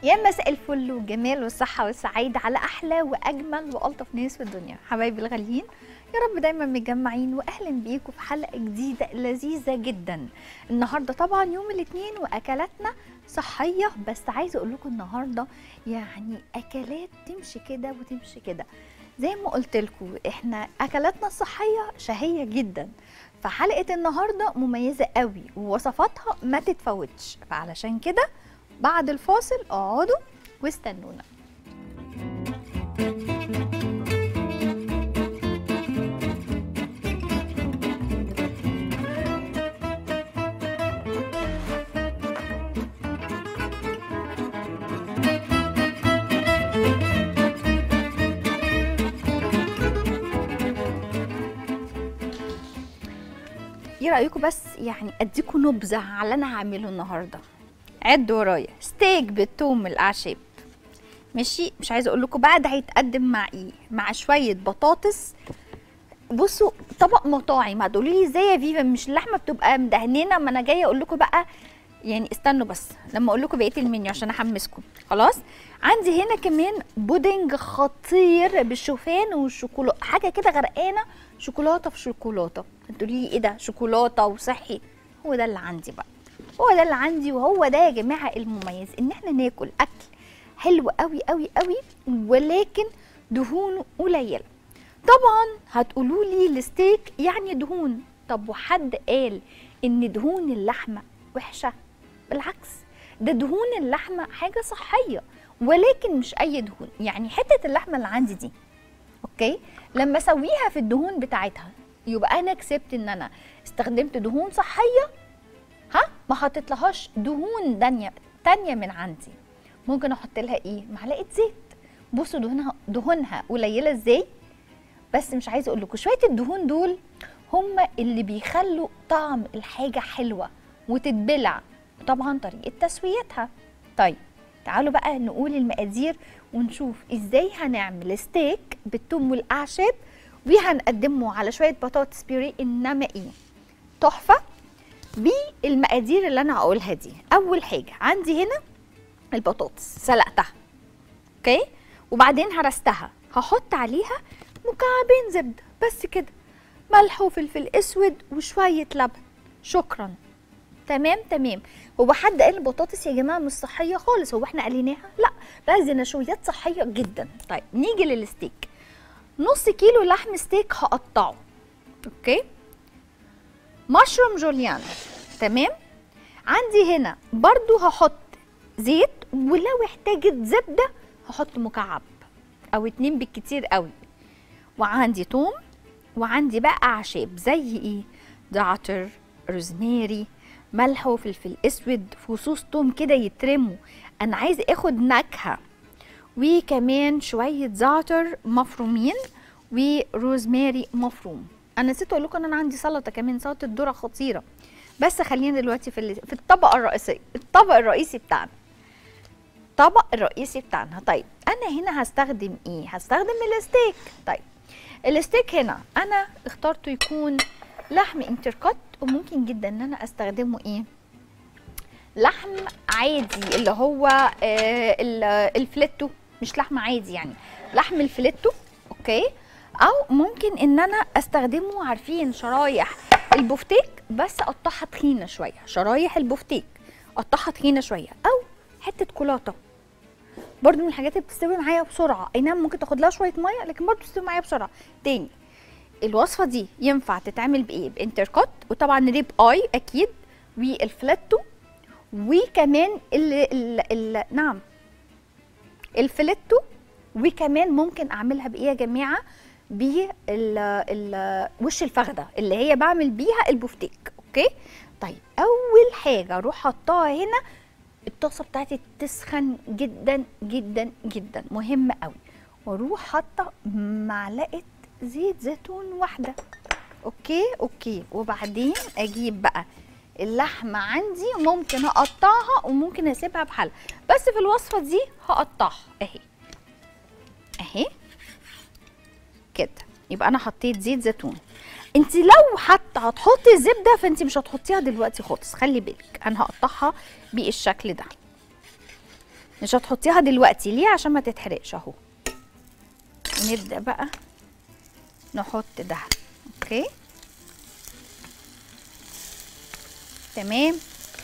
يا مساء الفل والجمال والصحة والسعادة على أحلى وأجمل وألطف ناس في الدنيا حبايبي الغاليين يا رب دايما متجمعين واهلا بيكم في حلقه جديده لذيذه جدا النهارده طبعا يوم الاثنين واكلاتنا صحيه بس عايزه اقول لكم النهارده يعني اكلات تمشي كده وتمشي كده زي ما قلت لكم احنا اكلاتنا الصحيه شهيه جدا فحلقه النهارده مميزه قوي ووصفاتها ما تتفوتش فعلشان كده بعد الفاصل اقعدوا واستنونا ايه رايكم بس يعني اديكم نبذه على اللي انا هعمله النهارده عدوا ورايا ستيك بالثوم الاعشاب ماشي مش عايزه اقول لكم بقى ده هيتقدم مع ايه مع شويه بطاطس بصوا طبق مطاعم هتقولوا لي ازاي يا فيفا مش اللحمه بتبقى مدهنينه ما انا جايه اقول لكم بقى يعني استنوا بس لما اقول لكم بقيه المنيو عشان احمسكم خلاص عندي هنا كمان بودنج خطير بالشوفان والشوكولاته حاجه كده غرقانه شوكولاته في شوكولاته تقولي لي ايه ده شوكولاته وصحي هو ده اللي عندي بقى هو ده اللي عندي وهو ده يا جماعه المميز ان احنا ناكل اكل حلو قوي قوي قوي ولكن دهونه قليله طبعا هتقولوا لي الستيك يعني دهون طب وحد قال ان دهون اللحمه وحشه بالعكس ده دهون اللحمه حاجه صحيه ولكن مش اي دهون يعني حته اللحمه اللي عندي دي اوكي لما اسويها في الدهون بتاعتها يبقى انا كسبت ان انا استخدمت دهون صحيه ها ما حطيتلهاش دهون دانية تانية من عندي ممكن احط لها ايه معلقه زيت بصوا دهونها دهونها قليله ازاي بس مش عايزه اقول لكم شويه الدهون دول هم اللي بيخلوا طعم الحاجه حلوه وتتبلع طبعا طريقه تسويتها طيب تعالوا بقى نقول المقادير ونشوف ازاي هنعمل ستيك بالثوم والاعشاب وهنقدمه على شويه بطاطس بيوري انما ايه تحفه بالمقادير اللي انا هقولها دي اول حاجه عندي هنا البطاطس سلقتها اوكي وبعدين هرستها هحط عليها مكعبين زبده بس كده ملح وفلفل اسود وشويه لبن شكرا تمام تمام هو حد قال البطاطس يا جماعه مش صحيه خالص هو احنا قاليناها لا لا دي نشويات صحيه جدا طيب نيجي للستيك نص كيلو لحم ستيك هقطعه اوكي مشروم جوليان تمام عندي هنا برضو هحط زيت ولو احتاجت زبده هحط مكعب او اتنين بالكتير قوي وعندي توم وعندي بقى اعشاب زي ايه زعتر روزماري ملح وفلفل اسود فصوص توم كده يترموا انا عايزه اخد نكهه وكمان شويه زعتر مفرومين وروزماري مفروم انا نسيت اقول لكم ان انا عندي سلطه كمان سلطه ذره خطيره بس خلينا دلوقتي في في الطبق الرئيسي الطبق الرئيسي بتاعنا الطبق الرئيسي بتاعنا طيب انا هنا هستخدم ايه هستخدم الستيك طيب الستيك هنا انا اخترته يكون لحم انتركوت وممكن جدا ان انا استخدمه ايه لحم عادي اللي هو آه الفليتو مش لحم عادي يعني لحم الفليتو اوكي او ممكن ان انا استخدمه عارفين شرايح البفتيك بس اقطعها تخينه شويه شرايح البفتيك اقطعها تخينه شويه او حته كولاطه برضو من الحاجات اللي بتستوي معايا بسرعه اي نعم ممكن تاخد لها شويه ميه لكن برضو بتستوي معايا بسرعه تاني الوصفه دي ينفع تتعمل بايه بانتركوت وطبعا ريب اي اكيد والفلاتو وكمان ال ال ال نعم الفليتو وكمان ممكن اعملها بايه يا جماعه وش الفخده اللي هي بعمل بيها البفتيك اوكي طيب اول حاجه اروح حطاها هنا الطاسه بتاعتي تسخن جدا جدا جدا مهم قوي واروح حاطه معلقه زيت زيتون واحده اوكي اوكي وبعدين اجيب بقى اللحمه عندي ممكن اقطعها وممكن اسيبها بحالها بس في الوصفه دي هقطعها اهي اهي كده يبقى انا حطيت زيت زيتون انت لو حتى هتحطي الزبده فانت مش هتحطيها دلوقتي خالص خلي بالك انا هقطعها بالشكل ده مش هتحطيها دلوقتي ليه عشان ما تتحرقش اهو ونبدا بقى نحط ده اوكي تمام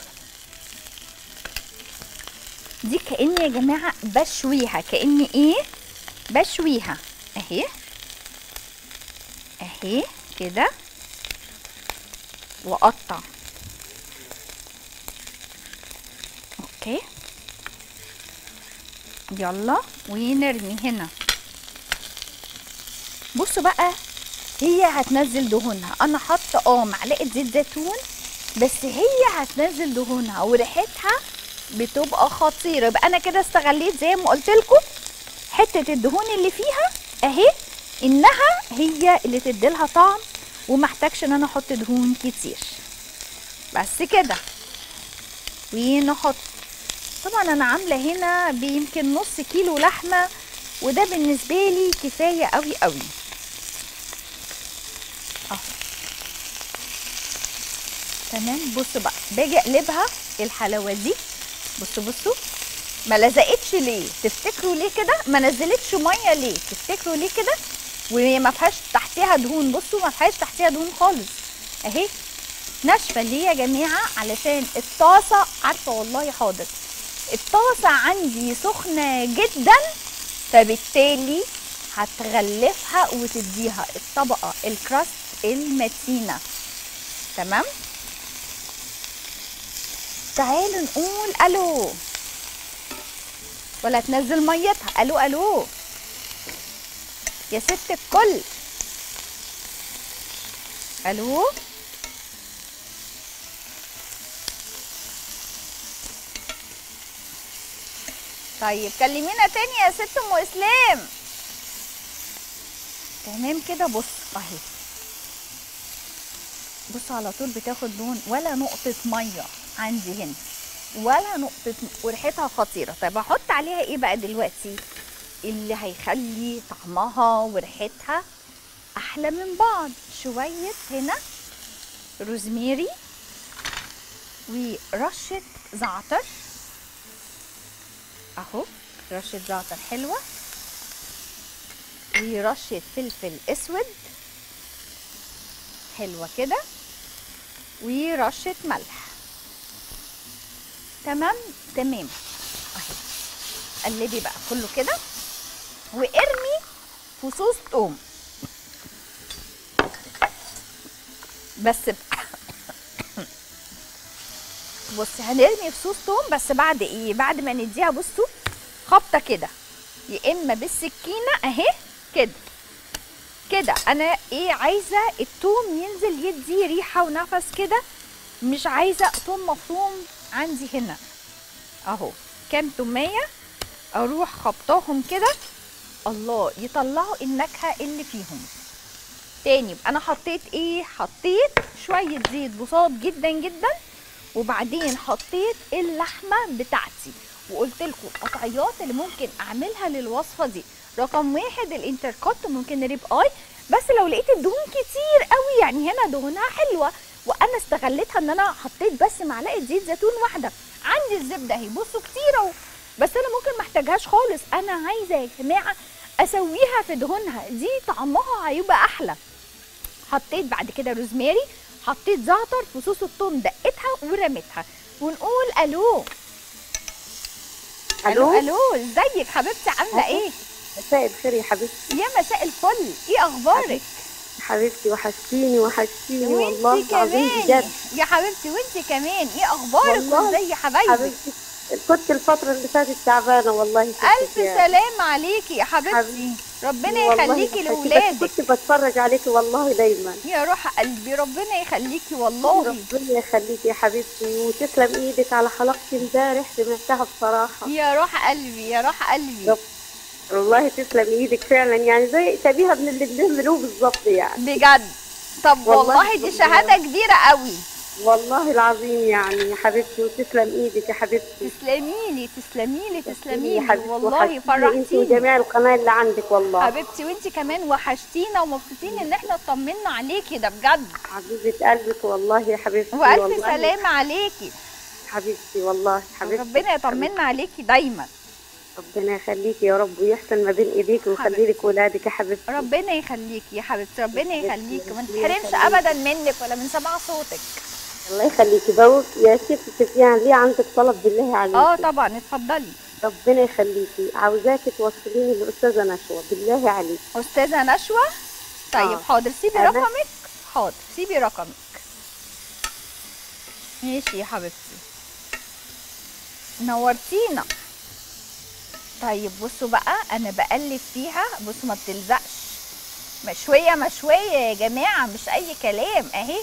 دي كاني يا جماعه بشويها كاني ايه بشويها اهي اهي كده واقطع اوكي يلا ونرمي هنا بصوا بقى هي هتنزل دهونها انا حاطه اه معلقه زيت زيتون بس هي هتنزل دهونها وريحتها بتبقى خطيره يبقى انا كده استغليت زي ما قلت لكم حته الدهون اللي فيها اهي انها هي اللي تديلها طعم ومحتاجش ان انا احط دهون كتير بس كده ونحط طبعا انا عامله هنا بيمكن نص كيلو لحمه وده بالنسبه لي كفايه قوي قوي اهو تمام بصوا بقى باجي اقلبها الحلاوه دي بصوا بصوا ما لزقتش ليه تفتكروا ليه كده ما نزلتش ميه ليه تفتكروا ليه كده وهي ما فيهاش تحتها دهون بصوا ما فيهاش تحتها دهون خالص اهي ناشفه ليه يا جماعه علشان الطاسه عارفه والله حاضر الطاسه عندي سخنه جدا فبالتالي هتغلفها وتديها الطبقه الكراست المتينه تمام تعالوا نقول الو ولا تنزل ميتها الو الو يا ست الكل الو طيب كلمينا تاني يا ست ام اسلام تمام كده بص اهي بص على طول بتاخد لون ولا نقطة مية عندي هنا ولا نقطة وريحتها خطيرة طيب هحط عليها ايه بقى دلوقتي اللي هيخلي طعمها وريحتها احلى من بعض شوية هنا روزميري ورشة زعتر اهو رشة زعتر حلوة ورشة فلفل اسود حلوة كده ورشة ملح تمام تمام اهي قلبي بقى كله كده وارمي فصوص توم بس بقى بصي هنرمي فصوص توم بس بعد ايه بعد ما نديها بصوا خبطه كده يا اما بالسكينه اهي كده كده انا ايه عايزه التوم ينزل يدي ريحه ونفس كده مش عايزه توم مفروم عندي هنا اهو كام توميه اروح خبطاهم كده الله يطلعوا النكهه اللي فيهم تاني يبقى انا حطيت ايه حطيت شويه زيت بساط جدا جدا وبعدين حطيت اللحمه بتاعتي وقلت لكم القطعيات اللي ممكن اعملها للوصفه دي رقم واحد الانتركوت ممكن ريب اي بس لو لقيت الدهون كتير قوي يعني هنا دهونها حلوه وانا استغلتها ان انا حطيت بس معلقه زيت زيتون واحده عندي الزبده اهي بصوا كتيره اهو بس انا ممكن ما احتاجهاش خالص انا عايزه يا جماعه اسويها في دهونها دي طعمها هيبقى احلى حطيت بعد كده روزماري حطيت زعتر فصوص الثوم دقتها ورميتها ونقول الو الو الو الو ازيك حبيبتي عامله ايه مساء الخير يا حبيبتي يا مساء الفل ايه اخبارك حبيبتي وحشتيني وحشتيني والله وانتي العظيم كمان بجد يا حبيبتي وانتي كمان ايه اخبارك والله وازاي يا حبايبي حبيبتي كنت الفترة اللي فاتت تعبانة والله ست الف أيام. سلام عليكي يا حبيبتي حبيبتي. ربنا والله يخليكي حبيبتي، لاولادك بس كنت بتفرج عليكي والله دايما يا روح قلبي ربنا يخليكي والله ربنا يخليكي يا حبيبتي وتسلم ايدك على حلقتي امبارح سمعتها بصراحة يا روح قلبي يا روح قلبي رب- والله تسلم ايدك فعلا يعني زي شبيهة من اللي بنعملوه بالظبط يعني بجد طب والله والله دي والله. شهاده كبيره قوي والله العظيم يعني يا حبيبتي وتسلم ايدك يا حبيبتي تسلمي لي تسلمي لي تسلمي يا لي حبيبتي والله وحشتيني انت فرحتيني وجميع القناة اللي عندك والله حبيبتي وانتي كمان وحشتينا ومبسوطين ان احنا اطمنا عليكي ده بجد حبيبة قلبك والله يا حبيبتي والف والله سلامه عليكي حبيبتي والله حبيبتي ربنا يطمنا عليكي دايما ربنا يخليكي يا رب ويحسن ما بين ايديك ويخلي لك ولادك يا حبيبتي ربنا يخليكي يا حبيبتي ربنا يخليكي وما ربنا تحرمش يخليكي. ابدا منك ولا من سماع صوتك الله يخليكي بقول يا ست سفيان ليه عندك طلب بالله عليكي اه طبعا اتفضلي ربنا يخليكي عاوزاكي توصليني للاستاذه نشوى بالله عليكي استاذه نشوى طيب آه. حاضر سيبي أنا- رقمك حاضر سيبي رقمك ماشي يا حبيبتي نورتينا طيب بصوا بقى انا بقلب فيها بصوا ما بتلزقش مشويه مشويه يا جماعه مش اي كلام اهي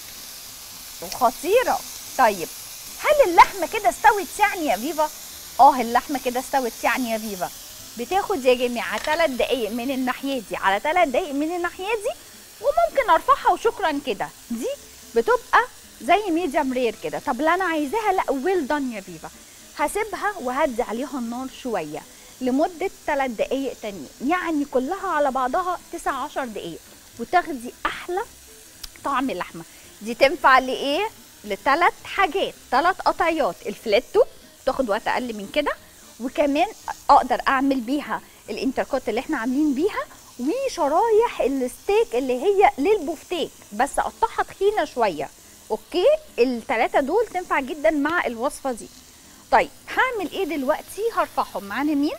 وخطيره طيب هل اللحمه كده استوت يعني يا فيفا اه اللحمه كده استوت يعني يا فيفا بتاخد يا جماعه 3 دقايق من الناحيه دي على 3 دقايق من الناحيه دي وممكن ارفعها وشكرا كده دي بتبقى زي ميديم رير كده طب لا انا عايزاها لا ويل دان يا فيفا هسيبها وهدي عليها النار شويه لمده 3 دقايق تانيين يعني كلها على بعضها 9 10 دقايق وتاخدي احلى طعم اللحمه دي تنفع لايه لثلاث حاجات ثلاث قطعيات الفليتو تاخد وقت اقل من كده وكمان اقدر اعمل بيها الانتركوت اللي احنا عاملين بيها وشرايح الستيك اللي هي للبوفتيك بس اقطعها تخينه شويه اوكي الثلاثه دول تنفع جدا مع الوصفه دي طيب هعمل ايه دلوقتي هرفعهم معانا مين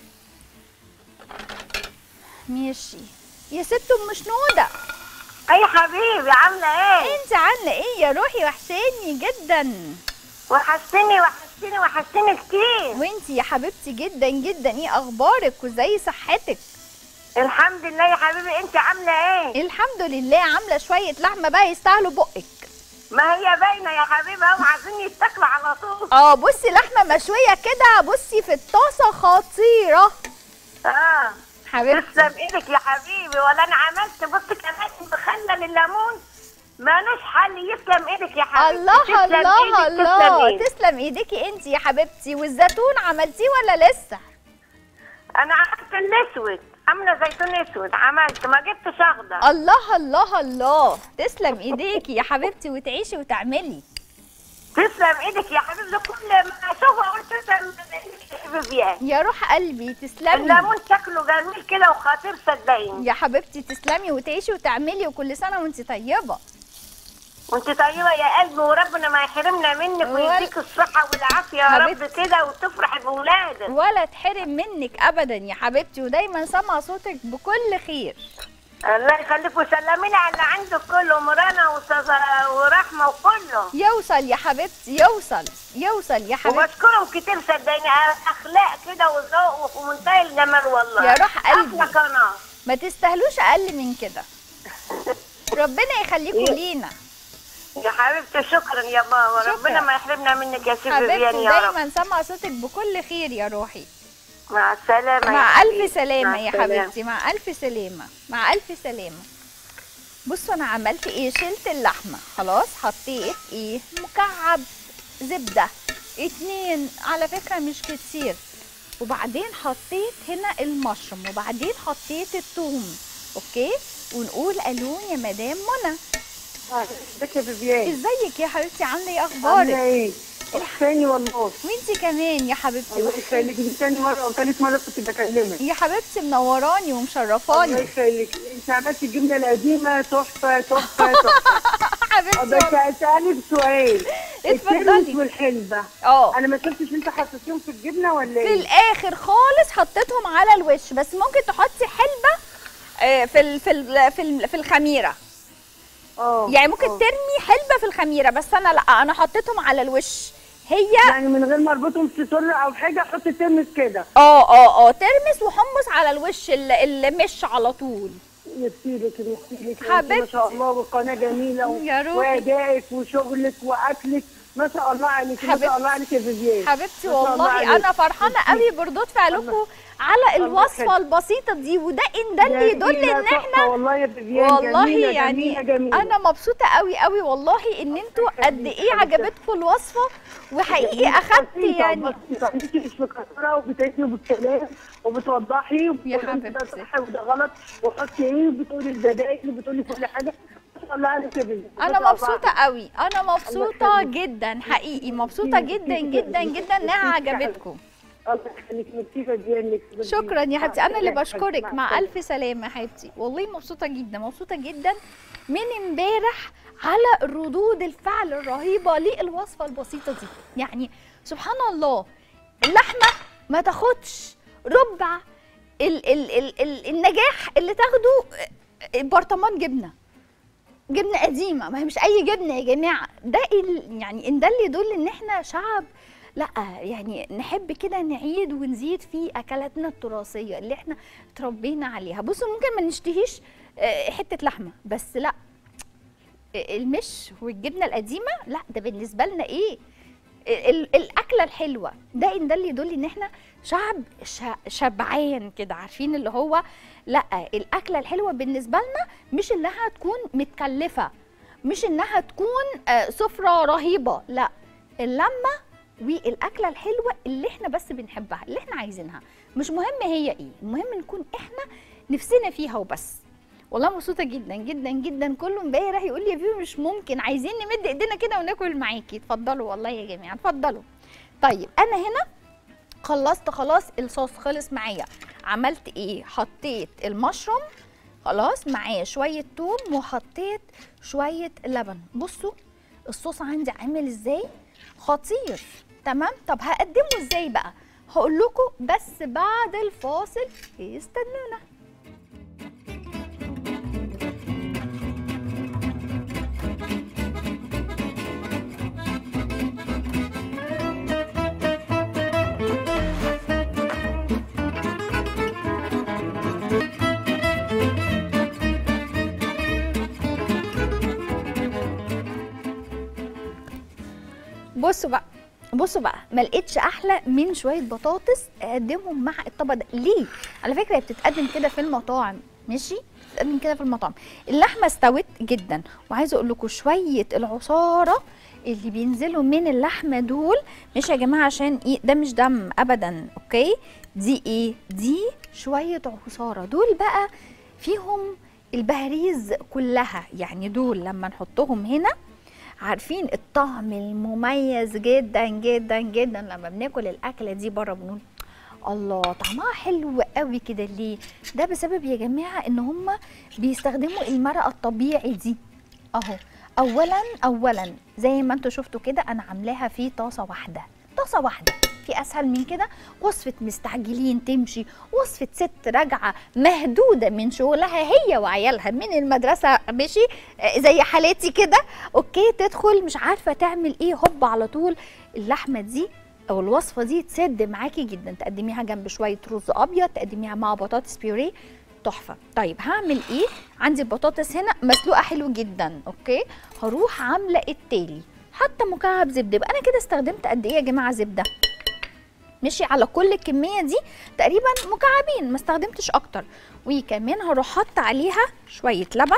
ماشي يا ست ام شنوده اي حبيبي عامله ايه انت عامله ايه يا روحي وحشاني جدا وحشتني وحشتني وحشتني كتير وانت يا حبيبتي جدا جدا ايه اخبارك وزي صحتك الحمد لله يا حبيبي انت عامله ايه الحمد لله عامله شويه لحمه بقى يستاهلوا بقك ما هي باينه يا حبيبي هم عايزين يتاكلوا على طول اه بصي لحمه مشويه كده بصي في الطاسه خطيره اه حبيبتي تسلم ايدك يا حبيبي ولا انا عملت بص كمان مخلل الليمون مالوش حل يسلم ايدك يا حبيبي الله تسلم الله إيدك، تسلم الله إيدك. تسلم ايديكي انت يا حبيبتي والزيتون عملتيه ولا لسه انا عملت الاسود عامله زيتون اسود عملت ما جبتش اخضر الله الله الله تسلم ايديكي يا حبيبتي وتعيشي وتعملي تسلم ايدك يا حبيبي كل ما اشوفها قلت تسلم ايدك يا حبيبي يا روح قلبي تسلمي الليمون شكله جميل كده وخطير صدقيني يا حبيبتي تسلمي وتعيشي وتعملي وكل سنه وانت طيبه وانت طيبه يا قلبي وربنا ما يحرمنا منك ولا- ويديك الصحه والعافيه يا رب حبيبتي. كده وتفرح بولادك ولا تحرم منك ابدا يا حبيبتي ودايما سامعه صوتك بكل خير الله يخليك وسلمينا على اللي عندك كله مرانا وأستاذة ورحمه وكله يوصل يا حبيبتي يوصل يوصل يا حبيبتي وبشكرهم كتير صدقني اخلاق كده وذوق وفي منتهى الجمال والله يا روح قلبي. احلى قناه ما تستاهلوش اقل من كده ربنا يخليكم إيه؟ لينا يا حبيبتي شكرا يا بابا شكرا. ربنا ما يحرمنا منك يا سيدي حبيبتي فيان يا رب دايما سامعه صوتك بكل خير يا روحي مع السلامه يا مع حبيبي. الف سلامه مع يا السلامة. حبيبتي مع الف سلامه مع الف سلامه بصوا انا عملت ايه شلت اللحمه خلاص حطيت ايه مكعب زبده اتنين على فكره مش كتير وبعدين حطيت هنا المشروم وبعدين حطيت الثوم اوكي ونقول الو يا مدام منى ازيك يا بيبيان ازيك يا حبيبتي عامله ايه عامله اخبارك ايه؟ وحشاني والله وانتي كمان يا حبيبتي الله يخليك دي تاني مره او تالت مره كنت بكلمك يا حبيبتي منوراني الله ومشرفاني يخليك انت عملتي الجبنه القديمه تحفه تحفه تحفه حبيبتي بس هسألك سؤال اتفضلي. الترمس والحلبه اه انا ما شفتش انت حطيتيهم في الجبنه ولا في ايه؟ الاخر خالص حطيتهم على الوش بس ممكن تحطي حلبه آه، في ال في ال في ال في الخميره اه يعني ممكن آه. ترمي حلبه في الخميره بس انا لا انا حطيتهم على الوش هي يعني من غير ما اربطهم في سر او حاجه احط الترمس كده اه اه اه ترمس وحمص على الوش ال- المش على طول يبتيلك يبتيلك ما حبيبتي. شاء الله والقناه جميله و- يا روحي. وادائك وشغلك واكلك ما شاء الله عليك ما حبيبتي. شاء الله عليك يا فيفيان حبيبتي ما شاء الله والله عليك. انا فرحانه قوي بردود فعلكم على الوصفه يخليك. البسيطه دي وده ان ده اللي يدل جميلة ان تحفة احنا والله يا فيفيان والله جميلة يعني جميلة جميلة انا مبسوطه قوي قوي والله ان انتوا قد ايه عجبتكم الوصفه وحقيقي اخدت بسيطة، يعني بسيطة. انت مش مكسرة وبتعيشي بالكلام وبتوضحي يا وبتقولي ده حبيبتي. صح وده غلط وحطي ايه وبتقولي البدائل وبتقولي كل حاجة ما شاء الله عليك يا فيفيان ما انا شاء الله مبسوطه قوي انا مبسوطه يخليك. جدا حقيقي مبسوطه جدا جدا جدا انها عجبتكم الله يخليك ميرسي فديانك شكرا يا حبيبتي انا اللي مع بشكرك السلامة. مع الف سلامه يا حبيبتي والله مبسوطه جدا مبسوطه جدا من امبارح على ردود الفعل الرهيبه للوصفه البسيطه دي يعني سبحان الله اللحمه ما تاخدش ربع ال ال ال ال النجاح اللي تاخده برطمان جبنه جبنه قديمه ما هي مش اي جبنه يا جماعه ده ال يعني ان ده اللي يدل ان احنا شعب لا يعني نحب كده نعيد ونزيد في اكلاتنا التراثيه اللي احنا اتربينا عليها بصوا ممكن ما نشتهيش آه، حته لحمه بس لا المش والجبنه القديمه لا ده بالنسبه لنا ايه ال- الاكله الحلوه ده ان ده اللي يدل ان احنا شعب ش- شبعان كده عارفين اللي هو لا الاكله الحلوه بالنسبه لنا مش انها تكون متكلفه مش انها تكون آه، سفره رهيبه لا اللمه والاكله الحلوه اللي احنا بس بنحبها اللي احنا عايزينها مش مهم هي ايه المهم نكون احنا نفسنا فيها وبس والله مبسوطه جدا جدا جدا كله امبارح يقول لي يا فيو مش ممكن عايزين نمد ايدينا كده وناكل معاكي اتفضلوا والله يا جماعه اتفضلوا طيب انا هنا خلصت خلاص الصوص خلص معايا عملت ايه حطيت المشروم خلاص معاه شويه توم وحطيت شويه لبن بصوا الصوص عندي عامل ازاي خطير تمام طب هقدمه ازاي بقى هقول لكم بس بعد الفاصل استنونا بصوا بقى بصوا بقى ما لقيتش احلى من شويه بطاطس اقدمهم مع الطبق ده ليه على فكره هي بتتقدم كده في المطاعم ماشي بتتقدم كده في المطاعم اللحمه استوت جدا وعايزه اقول لكم شويه العصاره اللي بينزلوا من اللحمه دول مش يا جماعه عشان ايه ده مش دم ابدا اوكي دي ايه دي شويه عصاره دول بقى فيهم البهاريز كلها يعني دول لما نحطهم هنا عارفين الطعم المميز جدا جدا جدا لما بناكل الاكله دي بره بنقول الله طعمها حلو قوي كده ليه ده بسبب يا جماعه ان هم بيستخدموا المرقه الطبيعي دي اهو اولا اولا زي ما انتم شفتوا كده انا عاملاها في طاسه واحده طاسه واحده في اسهل من كده وصفه مستعجلين تمشي وصفه ست راجعه مهدوده من شغلها هي وعيالها من المدرسه ماشي آه، زي حالاتي كده اوكي تدخل مش عارفه تعمل ايه هوب على طول اللحمه دي او الوصفه دي تسد معاكي جدا تقدميها جنب شويه رز ابيض تقدميها مع بطاطس بيوريه تحفه طيب هعمل ايه عندي البطاطس هنا مسلوقه حلو جدا اوكي هروح عامله التالي حتى مكعب زبده يبقى انا كده استخدمت قد ايه يا جماعه زبده مشي على كل الكميه دي تقريبا مكعبين ما استخدمتش اكتر وكمان هروح حاطه عليها شويه لبن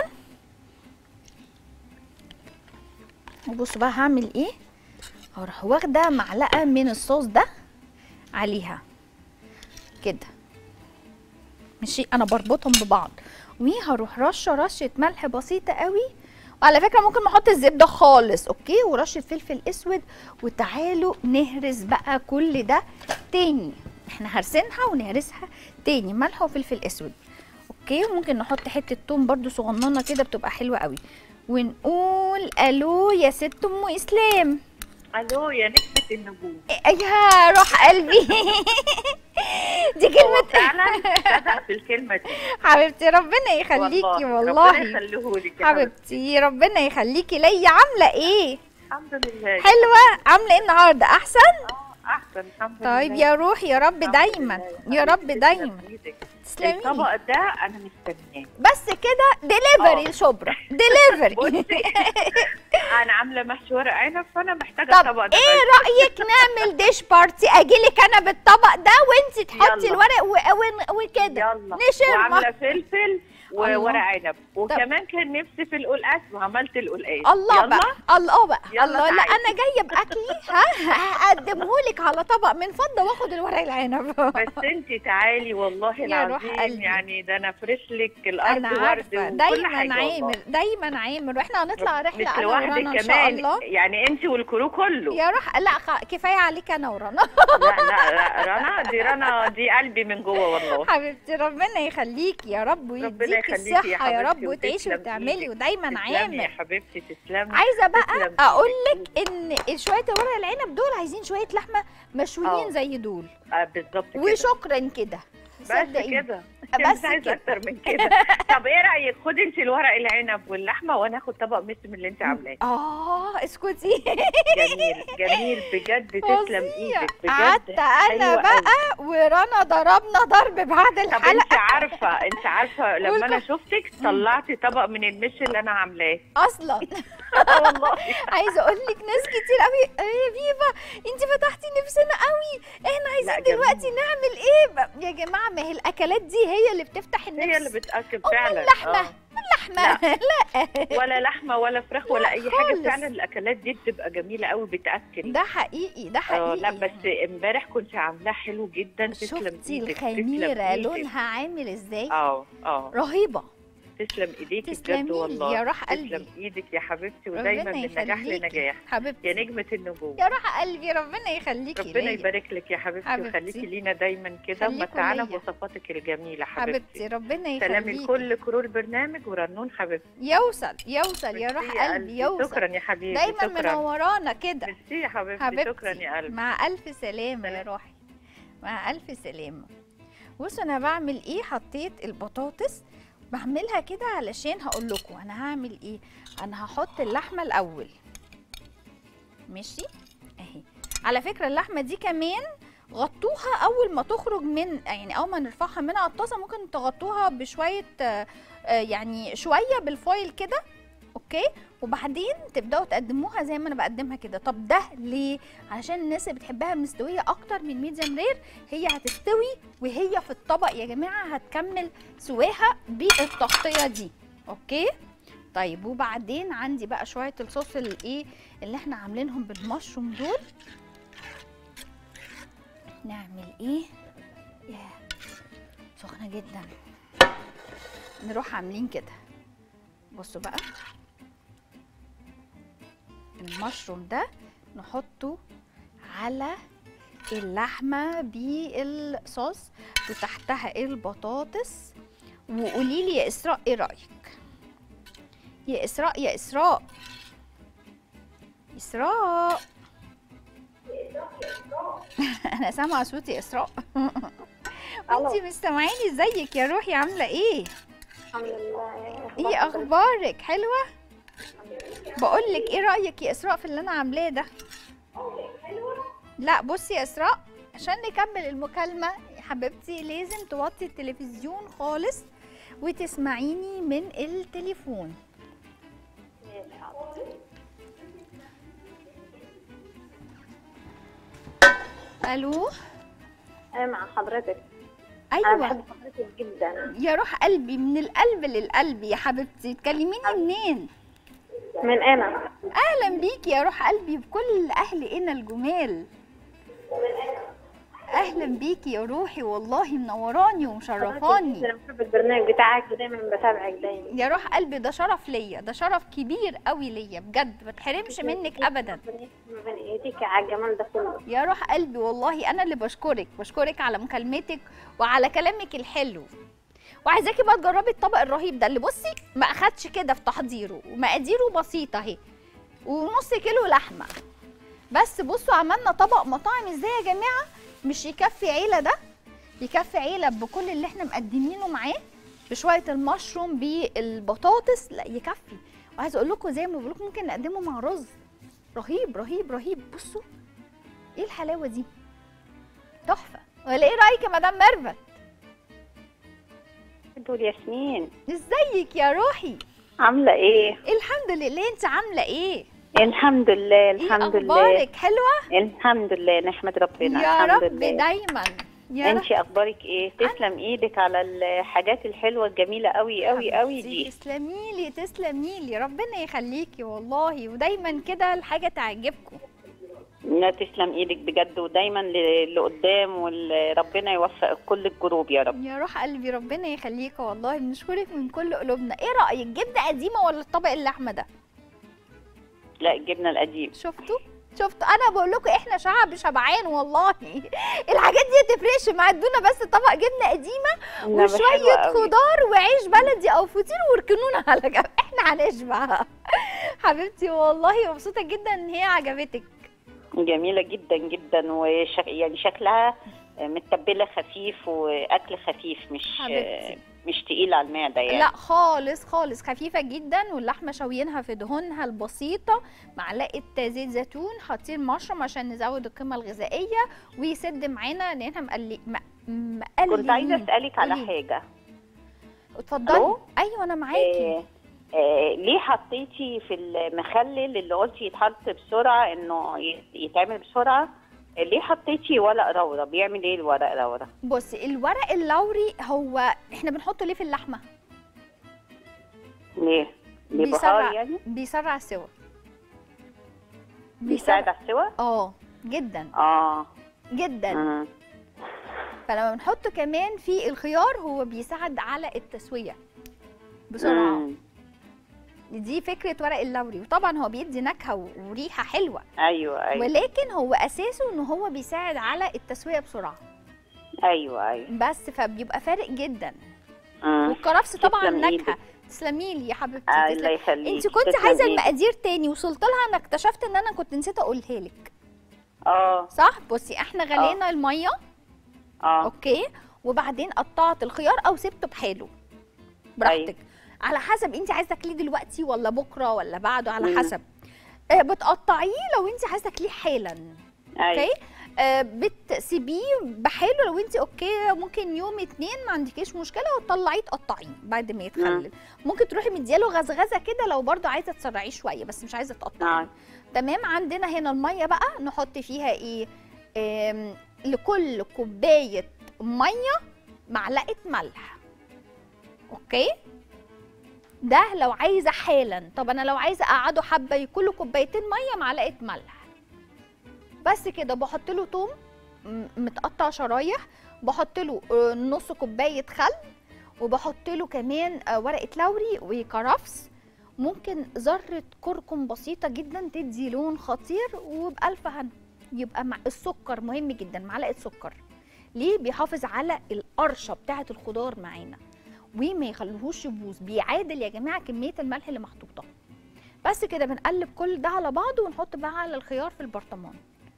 وبصوا بقى هعمل ايه هروح واخده معلقه من الصوص ده عليها كده ماشي انا بربطهم ببعض وهروح رشه رشه ملح بسيطه قوي وعلى فكره ممكن نحط الزبده خالص اوكي ورشه فلفل اسود وتعالوا نهرس بقى كل ده تاني احنا هرسنها ونهرسها تاني ملح وفلفل اسود اوكي وممكن نحط حته توم برده صغننه كده بتبقى حلوه قوي ونقول الو يا ست ام اسلام الو يا نجمة النجوم يا روح قلبي دي هو كلمة فعلا بدأ في الكلمة دي حبيبتي ربنا يخليكي ربنا والله يخليهولك يا حبيبتي حبيبتي ربنا يخليكي ليا عاملة ايه؟ الحمد لله حلوة عاملة ايه النهاردة أحسن؟ آه، احسن الحمد لله طيب يا روح يا رب الحمد دايما لله يا رب حبيبتي، دايما تسلم إيدك. تسلمي الطبق ده انا مستنياه بس كده ديليفري آه. لشبرا ديليفري بصي انا عامله محشي ورق عنب فانا محتاجه طب الطبق ده ايه بس. رأيك نعمل ديش بارتي اجيلك انا بالطبق ده وانتي تحطي يلا. الورق و- و- وكده يلا نشر وعامله فلفل وورق عنب وكمان كان نفسي في القلقاس وعملت القلقاس الله يلا. بقى الله بقى يلا الله لا تعالي. انا جايه باكلي ها هقدمه لك على طبق من فضه واخد الورق العنب بس انت تعالي والله يا روح العظيم قلبي. يعني ده انا افرش لك الارض انا ورد عارفه وكل دايما حاجه عامر والله. دايما عامر واحنا هنطلع رحله مش انا ورنا لوحدك ان شاء كمان الله يعني انت والكرو كله يا روح لا خ- كفايه عليك انا ورانا لا لا لا رنا دي رنا دي قلبي من جوه والله حبيبتي ربنا يخليكي يا رب ربنا ويديكي يخليكي يا الصحه يا حبيبتي رب وتعيشي وتسلم وتعملي إيدك. ودايما تسلمي يا عامر حبيبتي تسلمي عايزه بقى تسلم اقول إيدك. لك ان شويه الورق العنب دول عايزين شويه لحمه مشويين آه. زي دول آه بالظبط كده وشكرا كده بس صدقيني. كده بس مش عايزه كده. اكتر من كده طب ايه رايك خدي انت الورق العنب واللحمه وانا اخد طبق مسم اللي انت عاملاه اه اسكتي جميل جميل بجد تسلم فظيع. ايدك بجد قعدت انا حلوة بقى أوي. ورنا ضربنا ضرب بعد طب انت الحلقه عارفه انت عارفه لما انا شفتك طلعتي طبق من المش اللي انا عاملاه اصلا اه والله عايزه اقول لك ناس كتير قوي يا فيفا انت فتحتي نفسنا قوي احنا لا، عايزين جميل. دلوقتي نعمل ايه بقى؟ يا جماعه ما هي الاكلات دي هي اللي بتفتح النفس هي اللي بتاكل أمال فعلا اللحمة؟ آه. لحمه لا ولا لحمه ولا فراخ ولا اي خالص. حاجه فعلا الاكلات دي بتبقى جميله قوي بتاكل ده حقيقي ده اه حقيقي لا بس امبارح كنت عاملاه حلو جدا تسلم شفتي ايدك تسلم الخميره إيدك. لونها عامل ازاي اه اه رهيبه تسلم ايديكي تسلمي بجد لي والله يا روح تسلم قلبي. ايدك يا حبيبتي ودايما ربنا من نجاح يخليكي لنجاح حبيبتي يا نجمه النجوم يا روح قلبي ربنا يخليكي ربنا ليا. يبارك لك يا حبيبتي حبيبتي. وخليكي لينا دايما كده خليكوا ومتعانا ليا. بوصفاتك الجميله حبيبتي حبيبتي ربنا سلامي يخليكي لكل كرو البرنامج ورنون حبيبتي يوصل يوصل يا روح ميرسي قلبي يوصل شكرا يا حبيبي دايما شكرا منورانا كده ميرسي يا حبيبتي, حبيبتي شكرا يا قلبي مع الف سلامه يا سلام. روحي مع الف سلامه بصوا انا بعمل ايه حطيت البطاطس بعملها كده علشان هقول لكم انا هعمل ايه انا هحط اللحمه الاول ماشي اهي على فكره اللحمه دي كمان غطوها اول ما تخرج من يعني اول ما نرفعها من على الطاسه ممكن تغطوها بشويه آه، آه، يعني شويه بالفويل كده اوكي وبعدين تبداوا تقدموها زي ما انا بقدمها كده طب ده ليه علشان الناس اللي بتحبها مستويه اكتر من ميديم رير هي هتستوي وهي في الطبق يا جماعه هتكمل سواها بالتغطيه دي اوكي طيب وبعدين عندي بقى شويه الصوص الايه اللي احنا عاملينهم بالمشروم دول نعمل ايه يا سخنه جدا نروح عاملين كده بصوا بقى المشروم ده نحطه على اللحمه بالصوص وتحتها البطاطس وقولي لي يا اسراء ايه رايك يا اسراء يا اسراء اسراء انا سامعه صوتي اسراء انتي مش سامعاني ازيك يا روحي عامله ايه الحمد لله ايه اخبارك حلوه بقول لك ايه رايك يا اسراء في اللي انا عاملاه ده لا بصي يا اسراء عشان نكمل المكالمه يا حبيبتي لازم توطي التلفزيون خالص وتسمعيني من التليفون الو انا مع حضرتك انا ايوه بحب حضرتك جدا يا روح قلبي من القلب للقلب يا حبيبتي تكلميني منين من انا اهلا بيكي يا روح قلبي بكل اهل هنا الجمال اهلا بيكي يا روحي والله منوراني ومشرفاني انا بحب البرنامج بتاعك ودايما بتابعك دايما يا روح قلبي ده شرف ليا ده شرف كبير قوي ليا بجد ما تحرمش منك ابدا ما بين ايديك على الجمال ده كله يا روح قلبي والله انا اللي بشكرك بشكرك على مكالمتك وعلى كلامك الحلو وعايزاكي بقى تجربي الطبق الرهيب ده اللي بصي ما اخدش كده في تحضيره ومقاديره بسيطه اهي ونص كيلو لحمه بس بصوا عملنا طبق مطاعم ازاي يا جماعه مش يكفي عيله ده يكفي عيله بكل اللي احنا مقدمينه معاه بشويه المشروم بالبطاطس لا يكفي وعايزه اقول لكم زي ما بقول لكم ممكن نقدمه مع رز رهيب رهيب رهيب بصوا ايه الحلاوه دي تحفه ولا ايه رايك يا مدام ميرفت دول ياسمين ازيك يا روحي عامله ايه الحمد لله انت عامله ايه الحمد لله ايه الحمد لله اخبارك حلوه الحمد لله نحمد ربنا يا الحمد رب لله دايما يا انت اخبارك ايه تسلم ايدك على الحاجات الحلوه الجميله قوي قوي قوي حبيبتي، دي تسلمي لي تسلمي لي ربنا يخليكي والله ودايما كده الحاجه تعجبكم لا تسلم ايدك بجد ودايما ل- لقدام وربنا يوفق كل الجروب يا رب يا روح قلبي ربنا يخليك والله بنشكرك من كل قلوبنا ايه رايك جبنه قديمه ولا الطبق اللحمه ده لا الجبنه القديم شفتوا شفتوا انا بقول لكم احنا شعب شبعان والله الحاجات دي تفرقش مع ادونا بس طبق جبنه قديمه إنما حلوة وشويه قوي. خضار وعيش بلدي او فطير واركنونا على جنب احنا هنشبع حبيبتي والله مبسوطه جدا ان هي عجبتك جميله جدا جدا وشك... يعني شكلها متبله خفيف واكل خفيف مش حبيبتي. مش تقيل على المعده يعني لا خالص خالص خفيفه جدا واللحمه شويينها في دهونها البسيطه معلقه زيت زيتون حاطين مشروم عشان نزود القيمه الغذائيه ويسد معانا لان احنا مقلي م- مقليين كنت عايزه اسالك على قولي. حاجه اتفضلي ألو؟ ايوه انا معاكي آه آه ليه حطيتي في المخلل اللي قلتي يتحط بسرعه انه ي- يتعمل بسرعه آه، ليه حطيتي ورق رورة بيعمل ايه الورق رورة بصي الورق اللوري هو احنا بنحطه ليه في اللحمه ليه ليه بيسرع بهار يعني بيسرع السوا بيساعد على السوا اه جدا اه جدا مم. فلما بنحطه كمان في الخيار هو بيساعد على التسويه بسرعه مم. دي فكره ورق اللوري وطبعا هو بيدي نكهه و- وريحه حلوه ايوه ايوه ولكن هو اساسه ان هو بيساعد على التسويه بسرعه ايوه ايوه بس فبيبقى فارق جدا مم. والكرفس طبعا تسلم إيدك. نكهه تسلمي لي يا حبيبتي آه، تسلمي. الله يخليك انت كنت تسلم عايزه إيدك. المقادير تاني وصلت لها انا اكتشفت ان انا كنت نسيت اقولها لك اه صح بصي احنا غلينا الميه اه اوكي وبعدين قطعت الخيار او سبته بحاله براحتك على حسب انت عايزه تاكليه دلوقتي ولا بكره ولا بعده على مم. حسب آه، بتقطعيه لو انت عايزه تاكليه حالا ايوه اوكي آه، بتسيبيه بحاله لو انت اوكي ممكن يوم اتنين ما عندكيش مشكله وتطلعيه تقطعيه بعد ما يتخلل ممكن تروحي مدياله غزغزه كده لو برضو عايزه تسرعيه شويه بس مش عايزه تقطعيه آه. تمام عندنا هنا الميه بقى نحط فيها ايه آم، لكل كوبايه ميه معلقه ملح اوكي ده لو عايزه حالا طب انا لو عايزه اقعده حبه كل كوبايتين ميه معلقه ملح بس كده بحط له توم م- متقطع شرايح بحط له آه، نص كوبايه خل وبحط له كمان آه، ورقه لوري وكرفس ممكن ذره كركم بسيطه جدا تدي لون خطير وبألف هنا يبقى مع السكر مهم جدا معلقه سكر ليه بيحافظ على القرشه بتاعه الخضار معانا وما يخليهوش يبوظ بيعادل يا جماعه كميه الملح اللي محطوطه بس كده بنقلب كل ده على بعضه ونحط بقى على الخيار في البرطمان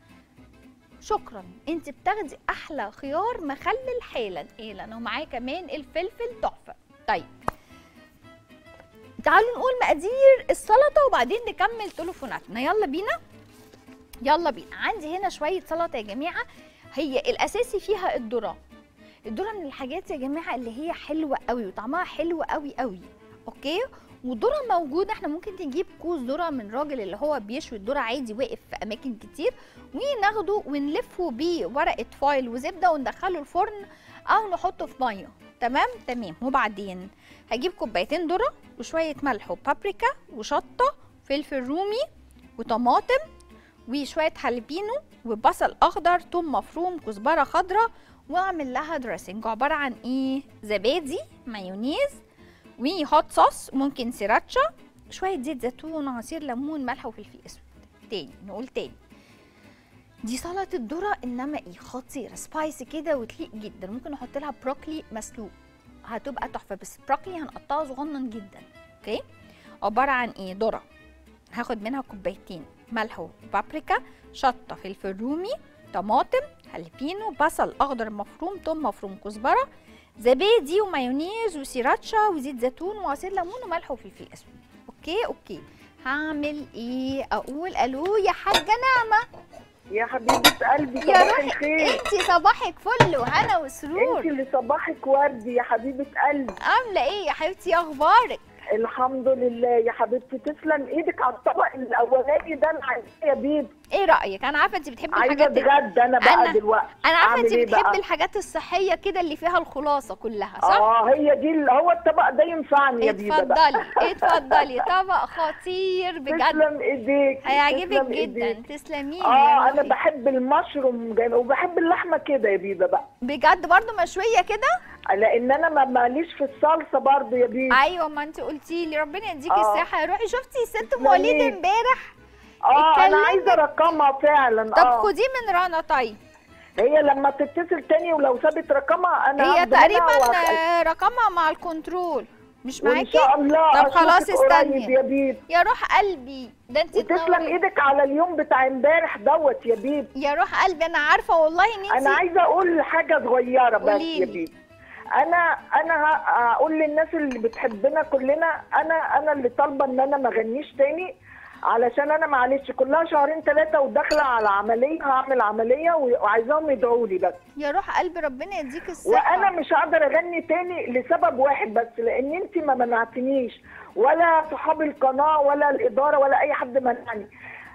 شكرا انت بتاخدي احلى خيار مخلل حالا ايه لانه معاه كمان الفلفل تحفه طيب تعالوا نقول مقادير السلطه وبعدين نكمل تليفوناتنا يلا بينا يلا بينا عندي هنا شويه سلطه يا جماعه هي الاساسي فيها الذره الذره من الحاجات يا جماعه اللي هي حلوه قوي وطعمها حلو قوي قوي اوكي والذره موجوده احنا ممكن نجيب كوز ذره من راجل اللي هو بيشوي الذره عادي واقف في اماكن كتير وناخده ونلفه بورقه فايل وزبده وندخله الفرن او نحطه في ميه تمام تمام وبعدين هجيب كوبايتين ذره وشويه ملح وبابريكا وشطه فلفل رومي وطماطم وشويه هالبينو وبصل اخضر ثوم مفروم كزبره خضراء واعمل لها دريسنج عباره عن ايه زبادي مايونيز وهوت صوص ممكن سيراتشا شويه زيت زيتون عصير ليمون ملح وفلفل اسود تاني نقول تاني دي سلطه ذره انما ايه خطيره سبايسي كده وتليق جدا ممكن نحط لها بروكلي مسلوق هتبقى تحفه بس بروكلي هنقطعه صغنن جدا اوكي عباره عن ايه ذره هاخد منها كوبايتين ملح وبابريكا شطه فلفل رومي طماطم هالبينو بصل اخضر مفروم ثوم مفروم كزبره زبادي ومايونيز وسيراتشا وزيت زيتون وعصير ليمون وملح وفلفل اسود اوكي اوكي هعمل ايه اقول الو يا حاجه نعمه يا حبيبه قلبي يا صباح روحي الخير انتي صباحك فل وهنا انت وسرور اللي صباحك ورد يا حبيبه قلبي عامله ايه يا حبيبتي إيه اخبارك الحمد لله يا حبيبتي تسلم ايدك على الطبق الاولاني ده انا عايزاه يا بيبي ايه رايك انا عارفه انت بتحبي عايزه الحاجات ال- اتغدى انا بقى أنا- دلوقتي انا عارفه أعمل انت إيه بتحبي بقى؟ الحاجات الصحيه كده اللي فيها الخلاصه كلها صح اه هي دي اللي هو الطبق ده ينفعني يا بيبا بقى اتفضلي اتفضلي طبق خطير بجد تسلم ايديك هيعجبك تسلم جدا إيديك. تسلمي لي اه يا انا روحي. بحب المشروم جامد وبحب اللحمه كده يا بيبا بقى بجد برضو مشويه كده لان انا ما- ماليش في الصلصه برضه يا بيبا ايوه ما انت قلتي لي ربنا يديكي آه. الصحه يا روحي شفتي ست ام تسلمي. وليد امبارح اه انا اتكلمت. عايزه رقمها فعلا طب اه خديه من رنا طيب هي لما تتصل تاني ولو سابت رقمها انا هي هاخده منها تقريبا وهخ- آه، رقمها مع الكنترول مش وان معاكي شاء الله طب خلاص أشوفك قريب استني يا بيب يا روح قلبي ده انت وتسلم تنوري. ايدك على اليوم بتاع امبارح دوت يا بيب يا روح قلبي انا عارفه والله ان انا انت عايزه اقول حاجه صغيره بس قوليلي. يا بيب انا انا ه- هقول للناس اللي بتحبنا كلنا انا انا اللي طالبه ان انا ما اغنيش تاني علشان انا معلش كلها شهرين ثلاثه وداخله على عمليه هعمل عمليه وعايزاهم يدعوا لي بس يا روح قلبي ربنا يديك الصحه وانا مش هقدر اغني تاني لسبب واحد بس لان انت ما منعتنيش ولا صحاب القناه ولا الاداره ولا اي حد منعني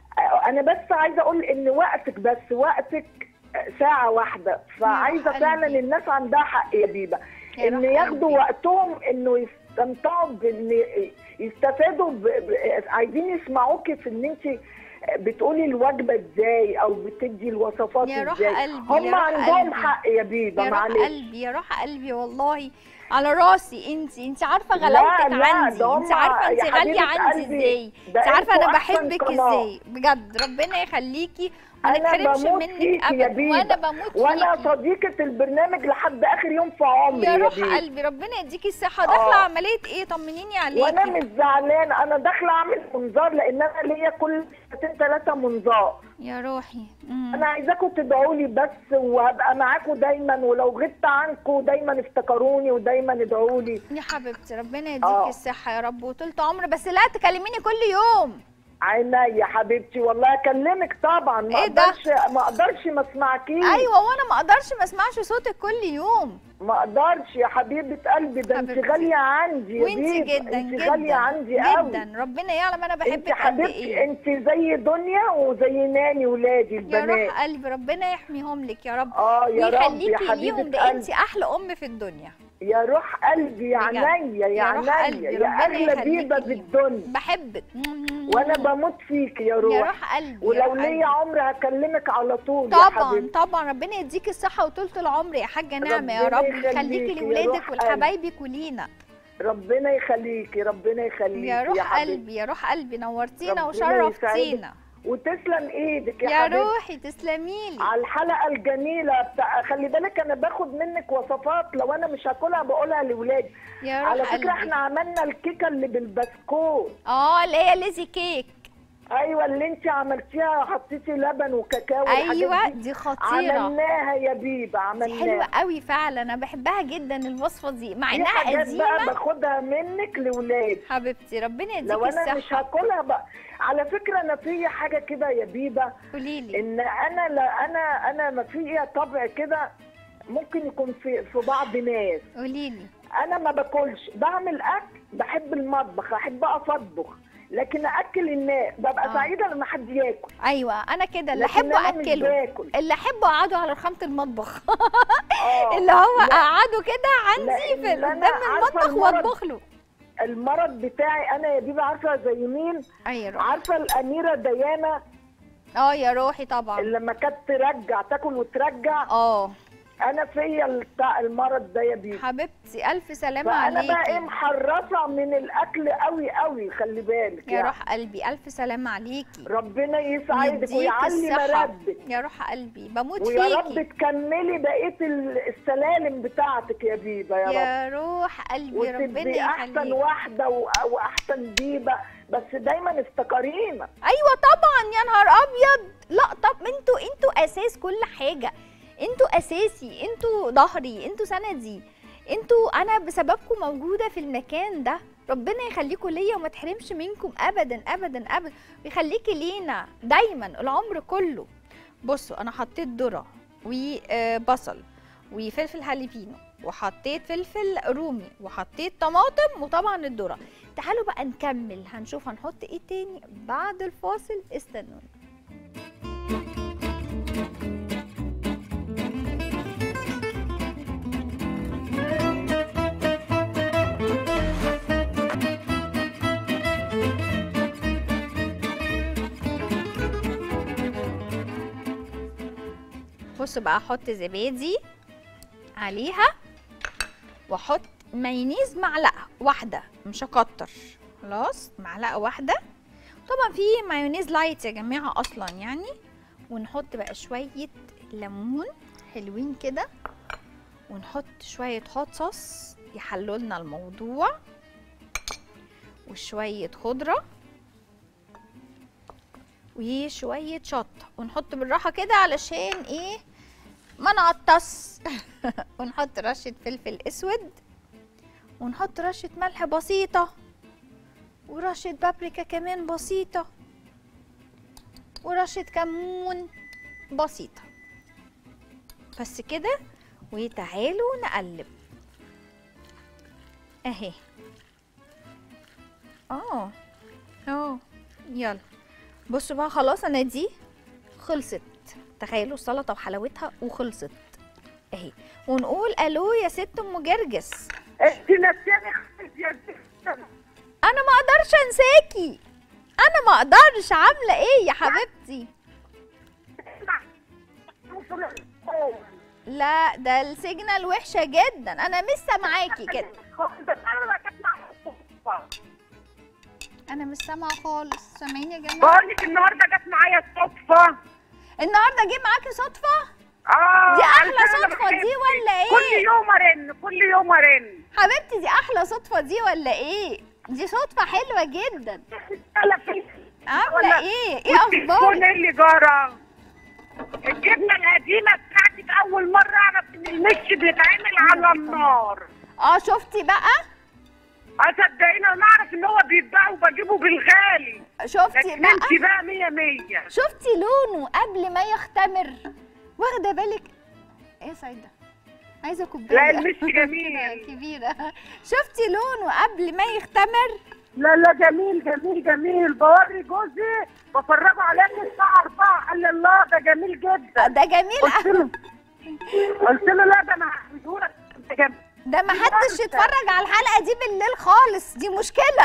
انا بس عايزه اقول ان وقتك بس وقتك ساعه واحده فعايزه قلبي. فعلا الناس عندها حق يا بيبا يا ان روح ياخدوا قلبي. وقتهم انه يستمتعوا بان يستفادوا ب... ب... عايزين يسمعوكي في ان انت بتقولي الوجبه ازاي او بتدي الوصفات يا روح ازاي قلبي، هم يا روح عندهم قلبي. حق يا بيبا يا روح معلش قلبي يا روح قلبي والله على راسي انت انت عارفه لا، غلاوتك لا، عندي ده انت هم عارفه انت يا غاليه حبيبة عندي قلبي، ازاي ده انت عارفه انا انتوا أحسن بحبك قناة. ازاي بجد ربنا يخليكي ما انا نتحرمش بموت منك فيكي يا ابدا بيبا وانا بموت وانا فيكي صديقه البرنامج لحد اخر يوم في عمري يا يا, روح بيبا قلبي ربنا يديكي الصحه داخله آه. عمليه ايه طمنيني عليكي وانا مش زعلانه انا داخله اعمل منظار لان انا ليا كل سنتين ثلاثه منظار يا روحي مم. انا عايزاكم تدعوا لي بس وهبقى معاكم دايما ولو غبت عنكم دايما افتكروني ودايما ادعوا لي يا حبيبتي ربنا يديكي آه. الصحه يا رب وطولة عمر بس لا تكلميني كل يوم عينيا يا حبيبتي والله اكلمك طبعا ما إيه ده؟ اقدرش ما اقدرش ما اسمعكيش ايوه وانا ما اقدرش ما اسمعش صوتك كل يوم ما اقدرش يا حبيبه قلبي ده انت حبيبتي. غاليه عندي يا وانت بيبا جدا انت جدا غاليه عندي قوي جدا ربنا يعلم انا انت بحبك قد حبيبتي ايه انت زي دنيا وزي ناني ولادي يا البنات روح قلبي ربنا يحميهم لك يا رب اه يا رب يا ويخليكي ليهم حبيبه ده انت قلبي احلى ام في الدنيا يا روح قلبي يا بجد. عينيا يا يا روح عينيا قلبي، يا ربنا اغلى يخليكي بيبه ليهم. بالدنيا بحبك وانا بموت فيك يا يا روح روح قلبي يا ولو روح ليا قلبي. عمر هكلمك على طول يا طبعا حبيبتي طبعا ربنا يديكي الصحه وطولة العمر يا حاجه نعمه يا ربنا رب يخليكي يخليكي يا لاولادك روح قلبي. ولحبايبك ولينا ربنا يخليكي ربنا يخليكي يا روح حبيبتي. قلبي يا روح قلبي نورتينا ربنا وشرفتينا وتسلم ايدك يا, يا حبيبتي روحي تسلمي لي على الحلقه الجميله بتاع خلي بالك انا باخد منك وصفات لو انا مش هاكلها بقولها لاولادي يا على روح فكره قلبي احنا عملنا الكيكه اللي بالبسكوت اه اللي هي ليزي كيك ايوه اللي انت عملتيها حطيتي لبن وكاكاو والحاجات ايوه دي. دي خطيره عملناها يا بيبا دي عملناها حلوه قوي فعلا انا بحبها جدا الوصفه دي مع دي انها حاجات بقى قديمه باخدها منك لاولادي حبيبتي ربنا يديكي لو انا مش الصحه هاكلها بقى على فكره انا في حاجه كده يا بيبا قولي لي ان انا لا انا انا ما في طبع كده ممكن يكون في في بعض ناس قولي لي انا ما باكلش بعمل اكل بحب المطبخ احب اقف اطبخ لكن اكل الناس ببقى آه. سعيده لما حد ياكل ايوه انا كده اللي لكن احبه أنا مش اكله باكل. اللي احبه اقعده على رخامه المطبخ اه اللي هو لا. اقعده كده عندي لأن في أنا قدام عارفة المطبخ المرض. واطبخ له المرض بتاعي انا يا بيبا عارفه زي مين ايوه عارفه الاميره ديانا اه يا روحي طبعا اللي لما كانت ترجع تاكل وترجع اه انا فيا بتاع المرض ده يا بيبا حبيبتي الف سلامه فانا بقى ايه عليكي محرصه من الاكل قوي قوي خلي بالك يا يعني. روح قلبي الف سلامه عليكي ربنا يسعدك يديك ويعلي الصحة. مرتبك يا روح قلبي بموت ويا رب فيكي تكملي بقيه ال- السلالم بتاعتك يا بيبا يا, رب يا روح قلبي ربنا وتبقي احسن يخليك واحده و- واحسن بيبه بس دايما افتكرينا ايوه طبعا يا نهار ابيض لا طب انتوا انتوا اساس كل حاجه انتوا اساسي انتوا ظهري انتوا سندي انتوا انا بسببكم موجوده في المكان ده ربنا يخليكم ليا وما تحرمش منكم ابدا ابدا ابدا ويخليكي لينا دايما العمر كله بصوا انا حطيت ذره وبصل وفلفل هاليبينو وحطيت فلفل رومي وحطيت طماطم وطبعا الذره تعالوا بقى نكمل هنشوف هنحط ايه تاني بعد الفاصل استنونا بص بقى احط زبادي عليها واحط مايونيز معلقه واحده مش هكتر خلاص معلقه واحده طبعا في مايونيز لايت يا جماعه اصلا يعني ونحط بقى شويه ليمون حلوين كده ونحط شويه هوت صوص يحلوا لنا الموضوع وشويه خضره وشويه شطه ونحط بالراحه كده علشان ايه ما نعطس ونحط رشه فلفل اسود ونحط رشه ملح بسيطه ورشه بابريكا كمان بسيطه ورشه كمون بسيطه بس كده وتعالوا نقلب اهي اه اه يلا بصوا بقى خلاص انا دي خلصت تخيلوا السلطه وحلاوتها وخلصت اهي ونقول الو يا ست ام جرجس انت نسياني خالص يا ست انا ما اقدرش انساكي انا ما اقدرش عامله ايه يا حبيبتي لا ده السيجنال وحشه جدا انا مش سامعاكي كده انا مش سامعه خالص سامعين يا جماعه بقول لك النهارده جت معايا الصدفه النهارده جه معاكي صدفه اه دي أحلى علشان أنا صدفة دي بحبك. ولا إيه؟ كل يوم ارن كل يوم ارن حبيبتي دي احلى صدفه دي ولا ايه دي صدفه حلوه جدا عامله ايه ايه التليفون اخبارك ايه اللي جرى الجبنه القديمه بتاعتك اول مره اعرف ان المش بيتعمل على النار اه شفتي بقى صدقيني انا اعرف ان هو بيتباع وبجيبه بالغالي شفتي لكن بقى انت بقى مية مية شفتي لونه قبل ما يختمر واخده بالك ايه يا سيده عايزه كوبايه لا، المش جميل. كده كبيره شفتي لونه قبل ما يختمر لا لا جميل جميل جميل بوري جوزي بفرجه عليه من الساعة 4 قال لي الله ده جميل جدا ده جميل قلت له قلت له لا ده انا هعمله ده جميل ده ما حدش يتفرج على الحلقه دي بالليل خالص دي مشكله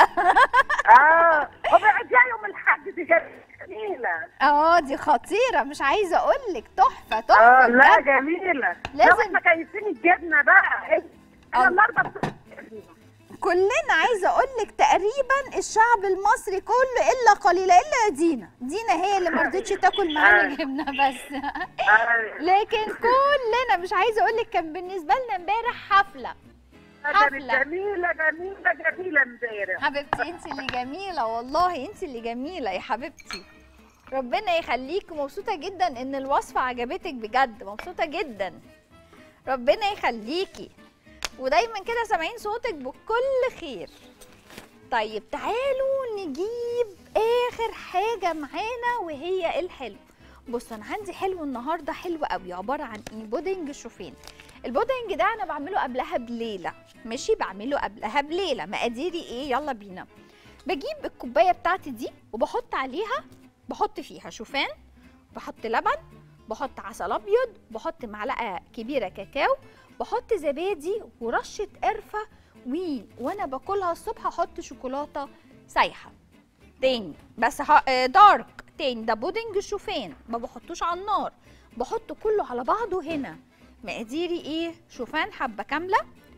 اه هو بيعديها يوم الاحد دي جميلة اه دي خطيره مش عايزه اقول لك تحفه اه تحفه لا بجد. جميلة لازم- لازم مكيفين الجبنة بقى إيه؟ آه. انا النهارده بت- كلنا عايزه اقول لك تقريبا الشعب المصري كله الا قليلا الا دينا دينا هي اللي ما رضتش تاكل معانا آه. جبنه بس آه. لكن كلنا مش عايزه اقول لك كان بالنسبه لنا امبارح حفله كانت حفلة. جميلة جميلة جميلة امبارح حبيبتي انت اللي جميله والله انت اللي جميله يا حبيبتي ربنا يخليكي مبسوطه جدا ان الوصفه عجبتك بجد مبسوطه جدا ربنا يخليكي ودايما كده سامعين صوتك بكل خير طيب تعالوا نجيب اخر حاجه معانا وهي الحلو بص انا عندي حلو النهارده حلو قوي عباره عن ايه بودنج شوفين البودنج ده انا بعمله قبلها بليله ماشي بعمله قبلها بليله مقاديري ايه يلا بينا بجيب الكوبايه بتاعتي دي وبحط عليها بحط فيها شوفان بحط لبن بحط عسل ابيض بحط معلقه كبيره كاكاو بحط زبادي ورشه قرفه و وانا باكلها الصبح احط شوكولاته سايحه تاني بس ه... آه، دارك تاني ده بودنج شوفان ما بحطوش على النار بحطه كله على بعضه هنا مقاديري ايه شوفان حبه كامله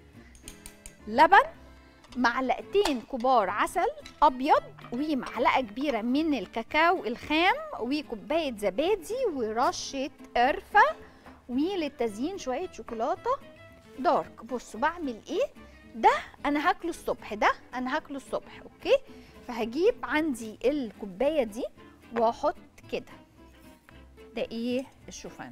لبن معلقتين كبار عسل ابيض ومعلقه كبيره من الكاكاو الخام وكوبايه زبادي ورشه قرفه وللتزيين شويه شوكولاته دارك بصوا بعمل ايه ده انا هاكله الصبح ده انا هاكله الصبح اوكي فهجيب عندي الكوبايه دي واحط كده ده ايه الشوفان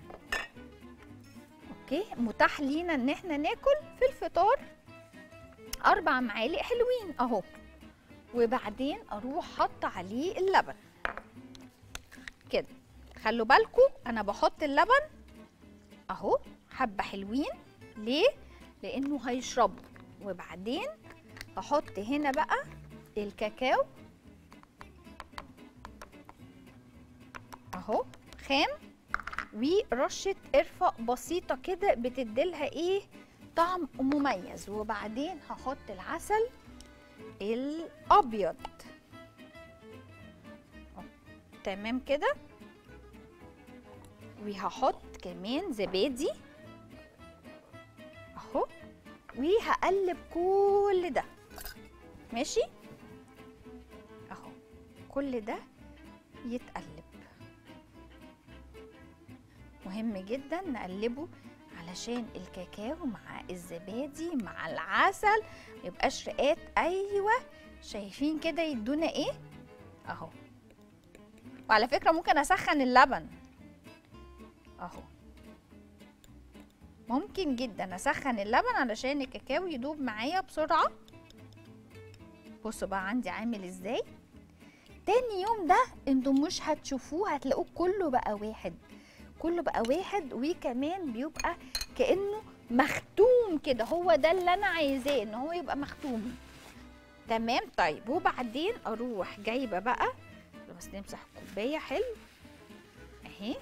اوكي متاح لينا ان احنا ناكل في الفطار اربع معالق حلوين اهو وبعدين اروح حط عليه اللبن كده خلوا بالكم انا بحط اللبن اهو حبه حلوين ليه لانه هيشربوا وبعدين احط هنا بقى الكاكاو اهو خام ورشه قرفه بسيطه كده بتديلها ايه طعم مميز وبعدين هحط العسل الابيض أهو. تمام كده وهحط كمان زبادي اهو وهقلب كل ده ماشي اهو كل ده يتقلب مهم جدا نقلبه علشان الكاكاو مع الزبادي مع العسل ميبقاش رقات ايوه شايفين كده يدونا ايه اهو وعلى فكره ممكن اسخن اللبن اهو ممكن جدا اسخن اللبن علشان الكاكاو يدوب معايا بسرعه بصوا بقى عندي عامل ازاي تاني يوم ده انتم مش هتشوفوه هتلاقوه كله بقى واحد كله بقى واحد وكمان بيبقى كانه مختوم كده هو ده اللي انا عايزاه ان هو يبقى مختوم تمام طيب وبعدين اروح جايبه بقى بس نمسح الكوبايه حلو اهي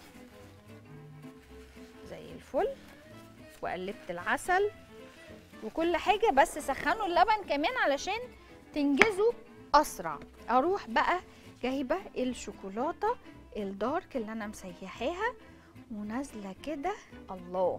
زي الفل وقلبت العسل وكل حاجه بس سخنوا اللبن كمان علشان تنجزوا اسرع اروح بقى جايبه الشوكولاته الدارك اللي انا مسيحاها ونازله كده الله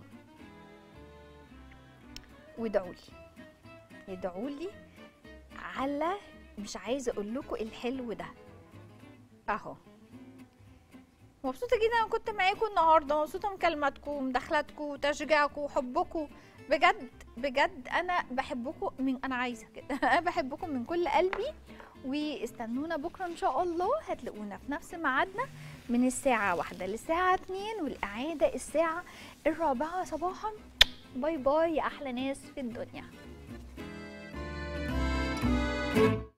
وادعوا لي ادعوا لي على مش عايزه اقول لكم الحلو ده اهو مبسوطه جدا انا كنت معاكم النهارده مبسوطه من كلماتكم مداخلاتكم وتشجيعكم وحبكم بجد بجد انا بحبكم من انا عايزه كده انا بحبكم من كل قلبي واستنونا بكره ان شاء الله هتلاقونا في نفس ميعادنا من الساعة واحدة للساعة اتنين والإعادة الساعة الرابعة صباحا باي باي يا أحلى ناس في الدنيا